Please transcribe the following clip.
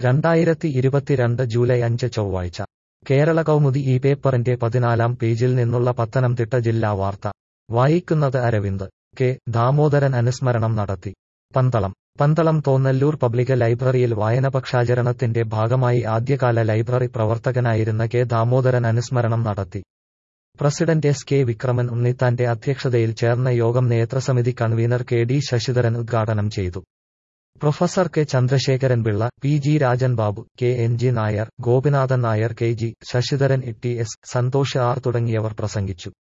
രണ്ടായിരത്തി ഇരുപത്തിരണ്ട് ജൂലൈ അഞ്ച് ചൊവ്വാഴ്ച കേരള കൗമുദി ഈ പേപ്പറിന്റെ പതിനാലാം പേജിൽ നിന്നുള്ള പത്തനംതിട്ട ജില്ലാ വാർത്ത വായിക്കുന്നത് അരവിന്ദ് കെ ദാമോദരൻ അനുസ്മരണം നടത്തി പന്തളം പന്തളം തോന്നല്ലൂർ പബ്ലിക് ലൈബ്രറിയിൽ വായനപക്ഷാചരണത്തിന്റെ ഭാഗമായി ആദ്യകാല ലൈബ്രറി പ്രവർത്തകനായിരുന്ന കെ ദാമോദരൻ അനുസ്മരണം നടത്തി പ്രസിഡന്റ് എസ് കെ വിക്രമൻ ഉണ്ണിത്താന്റെ അധ്യക്ഷതയിൽ ചേർന്ന യോഗം നേതൃസമിതി കൺവീനർ കെ ഡി ശശിധരൻ ഉദ്ഘാടനം ചെയ്തു professor K Chandrasekharan Pillai P G Rajan Babu K N G Nair Gopinathan Nair K G Sasidharan T S Santhosh R തുടങ്ങിയവർ പ്രസംഗിച്ചു